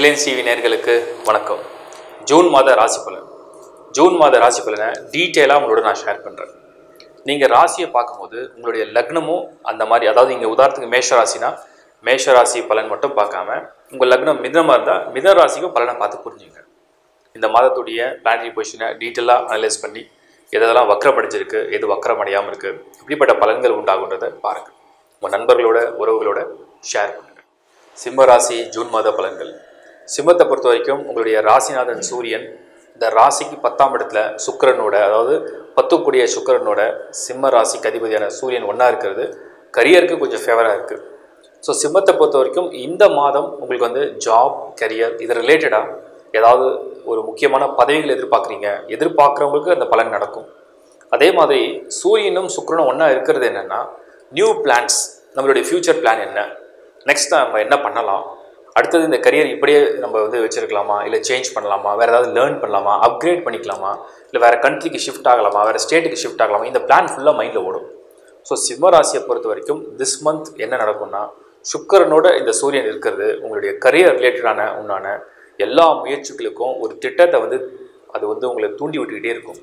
Reliance TV நேர்களுக்கு வணக்கம் June மாத ராசி பலன் ஜூன் மாத ராசி பலனை டீட்டெயிலாக உங்களோட நான் ஷேர் பண்ணுறேன் நீங்கள் ராசியை பார்க்கும்போது உங்களுடைய லக்னமும் அந்த மாதிரி அதாவது இங்கே உதாரணத்துக்கு மேஷ ராசினா மேஷ ராசி பலன் மட்டும் பார்க்காம உங்கள் லக்னம் மிதமாக இருந்தால் மித ராசிக்கும் பலனை பார்த்து புரிஞ்சுங்க இந்த மாதத்துடைய பிளானரி பொசிஷனை டீட்டெயிலாக அனலைஸ் பண்ணி எதெல்லாம் வக்கரப்படைஞ்சிருக்கு எது வக்கரம் அடையாமல் இருக்குது இப்படிப்பட்ட பலன்கள் உண்டாகுன்றதை பாருங்கள் உங்கள் நண்பர்களோட உறவுகளோட ஷேர் பண்ணுங்கள் சிம்ம ராசி ஜூன் மாத பலன்கள் சிம்மத்தை பொறுத்த வரைக்கும் உங்களுடைய ராசிநாதன் சூரியன் இந்த ராசிக்கு பத்தாம் இடத்துல சுக்கிரனோட அதாவது பத்துக்குடிய சுக்கிரனோட சிம்ம ராசிக்கு அதிபதியான சூரியன் ஒன்றா இருக்கிறது கரியருக்கு கொஞ்சம் ஃபேவராக இருக்குது ஸோ சிம்மத்தை பொறுத்த வரைக்கும் இந்த மாதம் உங்களுக்கு வந்து ஜாப் கரியர் இது ரிலேட்டடாக ஏதாவது ஒரு முக்கியமான பதவிகள் எதிர்பார்க்குறீங்க எதிர்பார்க்குறவங்களுக்கு அந்த பலன் நடக்கும் அதே மாதிரி சூரியனும் சுக்கிரனும் ஒன்றா இருக்கிறது என்னென்னா நியூ பிளான்ஸ் நம்மளுடைய ஃப்யூச்சர் பிளான் என்ன நெக்ஸ்ட் நம்ம என்ன பண்ணலாம் அடுத்தது இந்த கரியர் இப்படியே நம்ம வந்து வச்சிருக்கலாமா இல்லை சேஞ்ச் பண்ணலாமா வேறு ஏதாவது லேர்ன் பண்ணலாமா அப்கிரேட் பண்ணிக்கலாமா இல்லை வேறு கண்ட்ரிக்கு ஷிஃப்ட் ஆகலாமா வேறு ஸ்டேட்டுக்கு ஷிஃப்ட் ஆகலாமா இந்த பிளான் ஃபுல்லாக மைண்டில் ஓடும் ஸோ சிம்ம ராசியை பொறுத்த வரைக்கும் திஸ் மந்த் என்ன நடக்கும்னா சுக்கரனோட இந்த சூரியன் இருக்கிறது உங்களுடைய கரியர் ரிலேட்டடான உண்டான எல்லா முயற்சிகளுக்கும் ஒரு திட்டத்தை வந்து அது வந்து உங்களை தூண்டி விட்டுக்கிட்டே இருக்கும்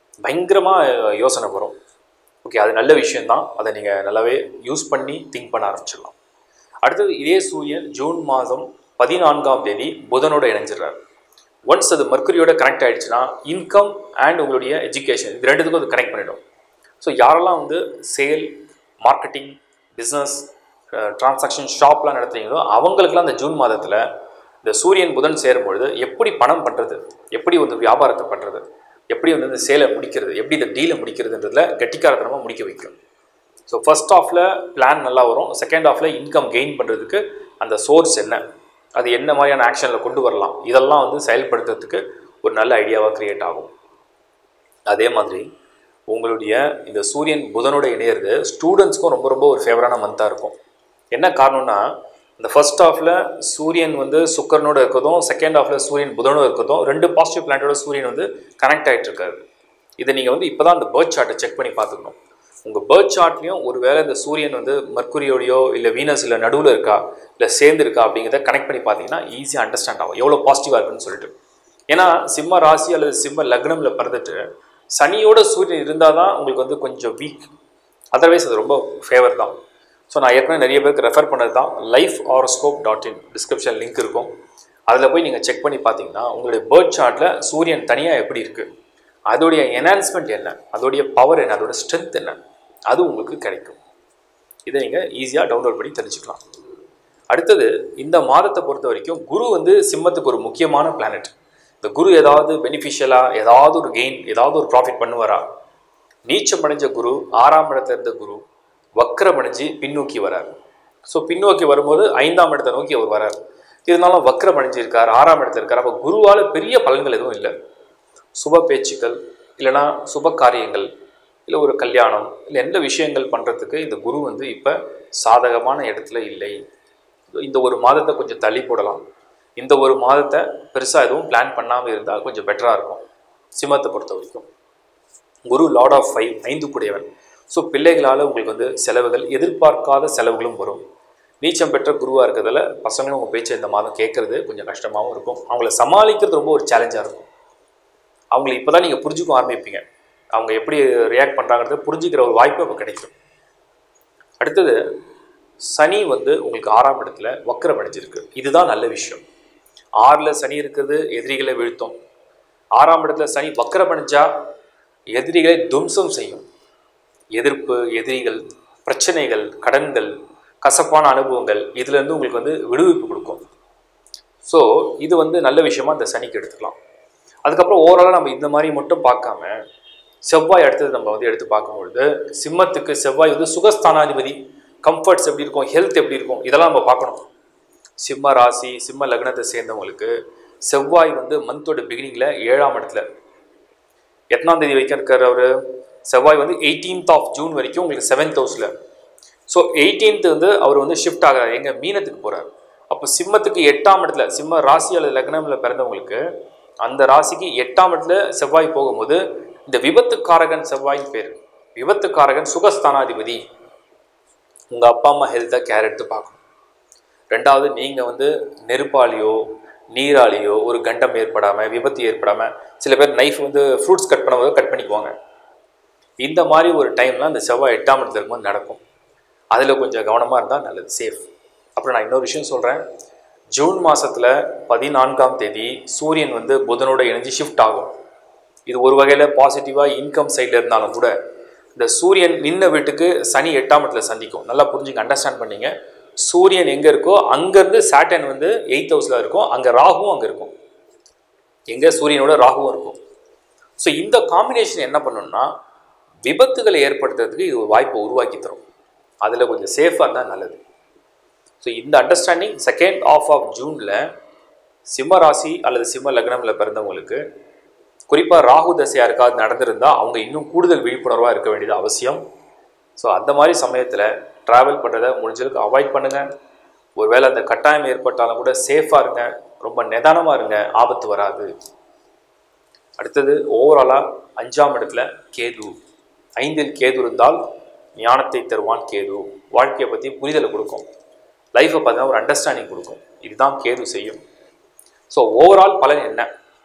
பயங்கரமாக யோசனை வரும் ஓகே அது நல்ல விஷயந்தான் அதை நீங்கள் நல்லாவே யூஸ் பண்ணி திங்க் பண்ண ஆரம்பிச்சிடலாம் அடுத்தது இதே சூரியன் ஜூன் மாதம் பதினான்காம் தேதி புதனோட இணைஞ்சிடுறாரு ஒன்ஸ் அது மர்க்குரியோட கனெக்ட் ஆயிடுச்சுன்னா இன்கம் அண்ட் உங்களுடைய எஜுகேஷன் இது ரெண்டுத்துக்கும் அது கனெக்ட் பண்ணிடும் ஸோ யாரெல்லாம் வந்து சேல் மார்க்கெட்டிங் பிஸ்னஸ் டிரான்சாக்ஷன் ஷாப்லாம் நடத்துறீங்களோ அவங்களுக்குலாம் அந்த ஜூன் மாதத்தில் இந்த சூரியன் புதன் சேரும்பொழுது எப்படி பணம் பண்ணுறது எப்படி வந்து வியாபாரத்தை பண்ணுறது எப்படி வந்து இந்த சேலை முடிக்கிறது எப்படி இந்த டீலை முடிக்கிறதுன்றதுல கெட்டிக்காரத்தனமாக முடிக்க வைக்கும் ஸோ ஃபர்ஸ்ட் ஆஃபில் பிளான் நல்லா வரும் செகண்ட் ஆஃபில் இன்கம் கெயின் பண்ணுறதுக்கு அந்த சோர்ஸ் என்ன அது என்ன மாதிரியான ஆக்ஷனில் கொண்டு வரலாம் இதெல்லாம் வந்து செயல்படுத்துறதுக்கு ஒரு நல்ல ஐடியாவாக க்ரியேட் ஆகும் அதே மாதிரி உங்களுடைய இந்த சூரியன் புதனோட இணையிறது ஸ்டூடெண்ட்ஸ்க்கும் ரொம்ப ரொம்ப ஒரு ஃபேவரான மந்தாக இருக்கும் என்ன காரணம்னா இந்த ஃபர்ஸ்ட் ஹாஃபில் சூரியன் வந்து சுக்கரனோட இருக்கிறதும் செகண்ட் ஹாஃபில் சூரியன் புதனோட இருக்கிறதும் ரெண்டு பாசிட்டிவ் பிளானட்டோட சூரியன் வந்து கனெக்ட் ஆகிட்டு இருக்காரு இதை நீங்கள் வந்து இப்போ தான் அந்த பேர்த் சார்ட்டை செக் பண்ணி பார்த்துக்கணும் உங்கள் பேர்த் சார்ட்லேயும் ஒரு வேளை இந்த சூரியன் வந்து மர்க்குரியோடையோ இல்லை வீனஸ் இல்லை நடுவில் இருக்கா இல்லை சேர்ந்து இருக்கா அப்படிங்கிறத கனெக்ட் பண்ணி பார்த்தீங்கன்னா ஈஸியாக அண்டர்ஸ்டாண்ட் ஆகும் எவ்வளோ பாசிட்டிவாக இருக்குன்னு சொல்லிட்டு ஏன்னா சிம்ம ராசி அல்லது சிம்ம லக்னமில் பிறந்துட்டு சனியோட சூரியன் இருந்தால் தான் உங்களுக்கு வந்து கொஞ்சம் வீக் அதர்வைஸ் அது ரொம்ப ஃபேவர் தான் ஸோ நான் ஏற்கனவே நிறைய பேருக்கு ரெஃபர் பண்ணது தான் life horoscope dot in description link இருக்கும் அதில் போய் நீங்கள் செக் பண்ணி பார்த்தீங்கன்னா உங்களுடைய பேர்த் சார்ட்டில் சூரியன் தனியாக எப்படி இருக்குது அதோடைய என்ஹான்ஸ்மெண்ட் என்ன அதோடைய பவர் என்ன அதோட ஸ்ட்ரென்த் என்ன அது உங்களுக்கு கிடைக்கும் இதை நீங்கள் ஈஸியாக டவுன்லோட் பண்ணி தெரிஞ்சுக்கலாம் அடுத்தது இந்த மாதத்தை பொறுத்த வரைக்கும் குரு வந்து சிம்மத்துக்கு ஒரு முக்கியமான பிளானட் இந்த குரு ஏதாவது பெனிஃபிஷியலாக ஏதாவது ஒரு கெயின் ஏதாவது ஒரு ப்ராஃபிட் பண்ணுவாரா நீச்சம் அடைஞ்ச குரு ஆறாம் இடத்துல இருந்த குரு வக்கரம் அடைஞ்சு பின்னோக்கி வரார் ஸோ பின்னோக்கி வரும்போது ஐந்தாம் இடத்தை நோக்கி அவர் வரார் இருந்தாலும் வக்கரம் அடைஞ்சிருக்கார் ஆறாம் இடத்துல இருக்கார் அப்போ குருவால் பெரிய பலன்கள் எதுவும் இல்லை சுப பேச்சுக்கள் இல்லைனா சுப காரியங்கள் இல்லை ஒரு கல்யாணம் இல்லை எந்த விஷயங்கள் பண்ணுறதுக்கு இந்த குரு வந்து இப்போ சாதகமான இடத்துல இல்லை இந்த ஒரு மாதத்தை கொஞ்சம் தள்ளி போடலாம் இந்த ஒரு மாதத்தை பெருசாக எதுவும் பிளான் பண்ணாமல் இருந்தால் கொஞ்சம் பெட்டராக இருக்கும் சிம்மத்தை பொறுத்த வரைக்கும் குரு லார்ட் ஆஃப் ஃபைவ் ஐந்து கூடியவன் ஸோ பிள்ளைகளால் உங்களுக்கு வந்து செலவுகள் எதிர்பார்க்காத செலவுகளும் வரும் நீச்சம் பெற்ற குருவாக இருக்கிறதுல பசங்களும் உங்கள் பேச்சை இந்த மாதம் கேட்குறது கொஞ்சம் கஷ்டமாகவும் இருக்கும் அவங்கள சமாளிக்கிறது ரொம்ப ஒரு சேலஞ்சாக இருக்கும் அவங்கள இப்போ தான் நீங்கள் புரிஞ்சுக்க ஆரம்பிப்பீங்க அவங்க எப்படி ரியாக்ட் பண்ணுறாங்கிறத புரிஞ்சுக்கிற ஒரு வாய்ப்பு இப்போ கிடைக்கும் அடுத்தது சனி வந்து உங்களுக்கு ஆறாம் இடத்துல வக்கரம் அடைஞ்சிருக்கு இதுதான் நல்ல விஷயம் ஆறில் சனி இருக்கிறது எதிரிகளை வீழ்த்தும் ஆறாம் இடத்துல சனி வக்கரம் அடைஞ்சா எதிரிகளை துவம்சம் செய்யும் எதிர்ப்பு எதிரிகள் பிரச்சனைகள் கடன்கள் கசப்பான அனுபவங்கள் இதுலேருந்து உங்களுக்கு வந்து விடுவிப்பு கொடுக்கும் ஸோ இது வந்து நல்ல விஷயமா இந்த சனிக்கு எடுத்துக்கலாம் அதுக்கப்புறம் ஓவராலாக நம்ம இந்த மாதிரி மட்டும் பார்க்காம செவ்வாய் அடுத்தது நம்ம வந்து எடுத்து பார்க்கும்பொழுது சிம்மத்துக்கு செவ்வாய் வந்து சுகஸ்தானாதிபதி கம்ஃபர்ட்ஸ் எப்படி இருக்கும் ஹெல்த் எப்படி இருக்கும் இதெல்லாம் நம்ம பார்க்கணும் சிம்ம ராசி சிம்ம லக்னத்தை சேர்ந்தவங்களுக்கு செவ்வாய் வந்து மந்தோட பிகினிங்கில் ஏழாம் இடத்துல எத்தனாம் தேதி வரைக்கும் இருக்கார் அவர் செவ்வாய் வந்து எயிட்டீன்த் ஆஃப் ஜூன் வரைக்கும் உங்களுக்கு செவன்த் ஹவுஸில் ஸோ எயிட்டீன்த் வந்து அவர் வந்து ஷிஃப்ட் ஆகிறார் எங்கள் மீனத்துக்கு போகிறார் அப்போ சிம்மத்துக்கு எட்டாம் இடத்துல சிம்ம ராசி அல்லது லக்னமில் பிறந்தவங்களுக்கு அந்த ராசிக்கு எட்டாம் இடத்துல செவ்வாய் போகும்போது இந்த விபத்துக்காரகன் செவ்வாயின் பேர் விபத்துக்காரகன் சுகஸ்தானாதிபதி உங்கள் அப்பா அம்மா ஹெல்த்தை கேர் எடுத்து பார்க்கணும் ரெண்டாவது நீங்கள் வந்து நெருப்பாலேயோ நீராலேயோ ஒரு கண்டம் ஏற்படாமல் விபத்து ஏற்படாமல் சில பேர் நைஃப் வந்து ஃப்ரூட்ஸ் கட் பண்ணும்போது கட் பண்ணிக்குவாங்க இந்த மாதிரி ஒரு டைம்லாம் இந்த செவ்வாய் எட்டாம் இடத்துல இருக்கும்போது நடக்கும் அதில் கொஞ்சம் கவனமாக இருந்தால் நல்லது சேஃப் அப்புறம் நான் இன்னொரு விஷயம் சொல்கிறேன் ஜூன் மாதத்தில் பதினான்காம் தேதி சூரியன் வந்து புதனோட இணைஞ்சு ஷிஃப்ட் ஆகும் இது ஒரு வகையில் பாசிட்டிவாக இன்கம் சைடில் இருந்தாலும் கூட இந்த சூரியன் நின்ன வீட்டுக்கு சனி எட்டாம் இடத்துல சந்திக்கும் நல்லா புரிஞ்சுங்க அண்டர்ஸ்டாண்ட் பண்ணீங்க சூரியன் எங்கே இருக்கோ அங்கேருந்து சாட்டன் வந்து எயித் ஹவுஸில் இருக்கும் அங்கே ராகுவும் அங்கே இருக்கும் எங்கே சூரியனோட ராகுவும் இருக்கும் ஸோ இந்த காம்பினேஷன் என்ன பண்ணணும்னா விபத்துகளை ஏற்படுத்துறதுக்கு இது ஒரு வாய்ப்பை உருவாக்கி தரும் அதில் கொஞ்சம் சேஃபாக இருந்தால் நல்லது ஸோ இந்த அண்டர்ஸ்டாண்டிங் செகண்ட் ஆஃப் ஆஃப் ஜூனில் சிம்ம ராசி அல்லது சிம்ம லக்னமில் பிறந்தவங்களுக்கு குறிப்பாக ராகு தசை யாருக்காவது நடந்திருந்தால் அவங்க இன்னும் கூடுதல் விழிப்புணர்வாக இருக்க வேண்டியது அவசியம் ஸோ அந்த மாதிரி சமயத்தில் ட்ராவல் பண்ணுறதை முடிஞ்சதுக்கு அவாய்ட் பண்ணுங்கள் ஒருவேளை அந்த கட்டாயம் ஏற்பட்டாலும் கூட சேஃபாக இருங்க ரொம்ப நிதானமாக இருங்க ஆபத்து வராது அடுத்தது ஓவராலாக அஞ்சாம் இடத்துல கேது ஐந்தில் கேது இருந்தால் ஞானத்தை தருவான் கேது வாழ்க்கையை பற்றி புரிதலை கொடுக்கும் லைஃப்பை பார்த்தீங்கன்னா ஒரு அண்டர்ஸ்டாண்டிங் கொடுக்கும் இதுதான் கேது செய்யும் ஸோ ஓவரால் பலன் என்ன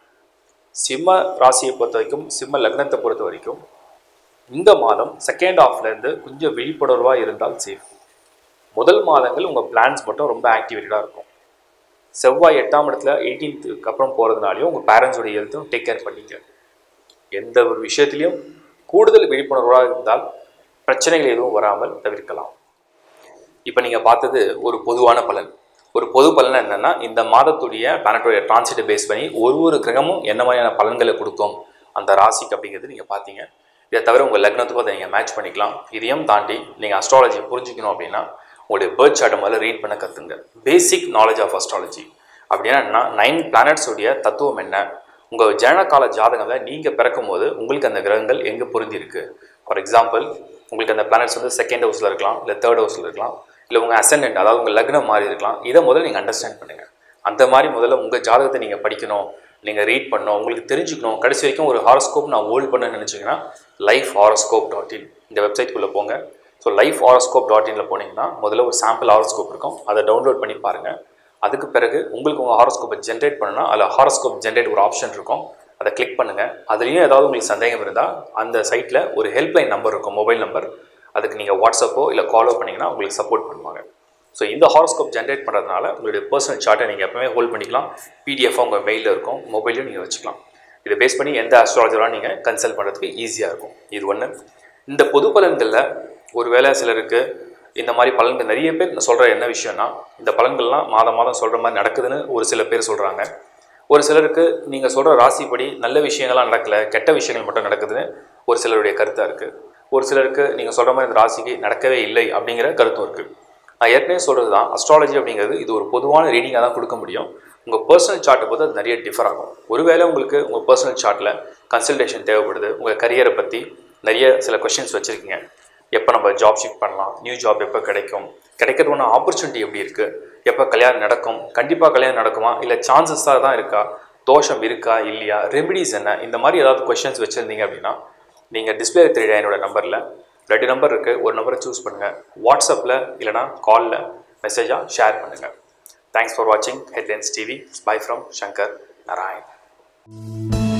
சிம்ம ராசியை பொறுத்த வரைக்கும் சிம்ம லக்னத்தை பொறுத்த வரைக்கும் இந்த மாதம் செகண்ட் ஹாஃப்லேருந்து கொஞ்சம் விழிப்புணர்வாக இருந்தால் சேஃப் முதல் மாதங்கள் உங்கள் பிளான்ஸ் மட்டும் ரொம்ப ஆக்டிவேட்டடாக இருக்கும் செவ்வாய் எட்டாம் இடத்துல எயிட்டீன்த்துக்கு அப்புறம் போகிறதுனாலையும் உங்கள் பேரண்ட்ஸோட ஹெல்த்தும் டேக் கேர் பண்ணிக்க எந்த ஒரு விஷயத்துலையும் கூடுதல் விழிப்புணர்வாக இருந்தால் பிரச்சனைகள் எதுவும் வராமல் தவிர்க்கலாம் இப்போ நீங்கள் பார்த்தது ஒரு பொதுவான பலன் ஒரு பொது பலன் என்னென்னா இந்த மாதத்துடைய பிளானட்டோடைய டிரான்சிட்டை பேஸ் பண்ணி ஒரு ஒரு கிரகமும் என்ன மாதிரியான பலன்களை கொடுக்கும் அந்த ராசிக்கு அப்படிங்கிறது நீங்கள் பார்த்தீங்க இதை தவிர உங்கள் லக்னத்துக்கும் அதை நீங்கள் மேட்ச் பண்ணிக்கலாம் இதையும் தாண்டி நீங்கள் அஸ்ட்ராலஜி புரிஞ்சுக்கணும் அப்படின்னா உங்களுடைய பேர்த் சார்ட்டை முதல்ல ரீட் பண்ண கற்றுங்க பேசிக் நாலேஜ் ஆஃப் அஸ்ட்ராலஜி அப்படின்னா என்ன நைன் பிளானட்ஸுடைய தத்துவம் என்ன உங்கள் ஜனனகால ஜாதகத்தில் நீங்கள் பிறக்கும் போது உங்களுக்கு அந்த கிரகங்கள் எங்கே பொருந்திருக்கு ஃபார் எக்ஸாம்பிள் உங்களுக்கு அந்த பிளானட்ஸ் வந்து செகண்ட் ஹவுஸில் இருக்கலாம் இல்லை தேர்ட் ஹவுஸில் இருக்கலாம் இல்லை உங்கள் அசண்டன்ட் அதாவது உங்கள் லக்னம் மாறி இருக்கலாம் இதை முதல்ல நீங்கள் அண்டர்ஸ்டாண்ட் பண்ணுங்கள் அந்த மாதிரி முதல்ல உங்கள் ஜாதகத்தை நீங்கள் படிக்கணும் நீங்கள் ரீட் பண்ணணும் உங்களுக்கு தெரிஞ்சுக்கணும் கடைசி வரைக்கும் ஒரு ஹாரோஸ்கோப் நான் ஹோல்ட் பண்ண நினச்சிங்கன்னா லைஃப் ஹாரோஸ்கோப் டாட் இன் இந்த வெப்சைட்குள்ளே போங்க ஸோ லைஃப் ஹாரோஸ்கோப் டாட் இனில் போனீங்கன்னா முதல்ல ஒரு சாம்பிள் ஹாரோஸ்கோப் இருக்கும் அதை டவுன்லோட் பண்ணி பாருங்கள் அதுக்கு பிறகு உங்களுக்கு உங்கள் ஹாரோஸ்கோப்பை ஜென்ரேட் பண்ணணும்னா அதில் ஹாரோஸ்கோப் ஜென்ரேட் ஒரு ஆப்ஷன் இருக்கும் அதை கிளிக் பண்ணுங்கள் அதுலேயும் ஏதாவது உங்களுக்கு சந்தேகம் இருந்தால் அந்த சைட்டில் ஒரு ஹெல்ப்லைன் நம்பர் இருக்கும் மொபைல் நம்பர் அதுக்கு நீங்கள் வாட்ஸ்அப்போ இல்லை காலோ பண்ணிங்கன்னா உங்களுக்கு சப்போர்ட் பண்ணுவாங்க ஸோ இந்த ஹாரோஸ்கோப் ஜென்ரேட் பண்ணுறதுனால உங்களுடைய பர்சனல் சார்ட்டை நீங்கள் எப்பவுமே ஹோல்ட் பண்ணிக்கலாம் பிடிஎஃபாக உங்கள் மெயிலில் இருக்கும் மொபைலையும் நீங்கள் வச்சுக்கலாம் இதை பேஸ் பண்ணி எந்த அஸ்ட்ராலஜராக நீங்கள் கன்சல்ட் பண்ணுறதுக்கு ஈஸியாக இருக்கும் இது ஒன்று இந்த பொது பலன்களில் ஒருவேளை சிலருக்கு இந்த மாதிரி பலன்கள் நிறைய பேர் சொல்கிற என்ன விஷயம்னா இந்த பலன்கள்லாம் மாதம் மாதம் சொல்கிற மாதிரி நடக்குதுன்னு ஒரு சில பேர் சொல்கிறாங்க ஒரு சிலருக்கு நீங்கள் சொல்கிற ராசிப்படி நல்ல விஷயங்கள்லாம் நடக்கலை கெட்ட விஷயங்கள் மட்டும் நடக்குதுன்னு ஒரு சிலருடைய கருத்தாக இருக்குது ஒரு சிலருக்கு நீங்கள் சொல்கிற மாதிரி இந்த ராசிக்கு நடக்கவே இல்லை அப்படிங்கிற கருத்தும் இருக்குது நான் ஏற்கனவே சொல்கிறது தான் அஸ்ட்ராலஜி அப்படிங்கிறது இது ஒரு பொதுவான ரீடிங்காக தான் கொடுக்க முடியும் உங்கள் பர்சனல் சார்ட்டை பொறுத்து அது நிறைய டிஃபர் ஆகும் ஒருவேளை உங்களுக்கு உங்கள் பர்சனல் சார்ட்டில் கன்சல்டேஷன் தேவைப்படுது உங்கள் கரியரை பற்றி நிறைய சில கொஷின்ஸ் வச்சுருக்கீங்க எப்போ நம்ம ஜாப் ஷிஃப்ட் பண்ணலாம் நியூ ஜாப் எப்போ கிடைக்கும் கிடைக்கிறதுக்கான ஆப்பர்ச்சுனிட்டி எப்படி இருக்குது எப்போ கல்யாணம் நடக்கும் கண்டிப்பாக கல்யாணம் நடக்குமா இல்லை சான்சஸாக தான் இருக்கா தோஷம் இருக்கா இல்லையா ரெமிடிஸ் என்ன இந்த மாதிரி ஏதாவது கொஷின்ஸ் வச்சுருந்தீங்க அப்படின்னா நீங்கள் டிஸ்பிளே தெரியுற என்னோட நம்பரில் ரெண்டு நம்பர் இருக்குது ஒரு நம்பரை சூஸ் பண்ணுங்கள் வாட்ஸ்அப்பில் இல்லைனா காலில் மெசேஜாக ஷேர் பண்ணுங்கள் தேங்க்ஸ் ஃபார் வாட்சிங் headlines TV bye from Shankar Narayan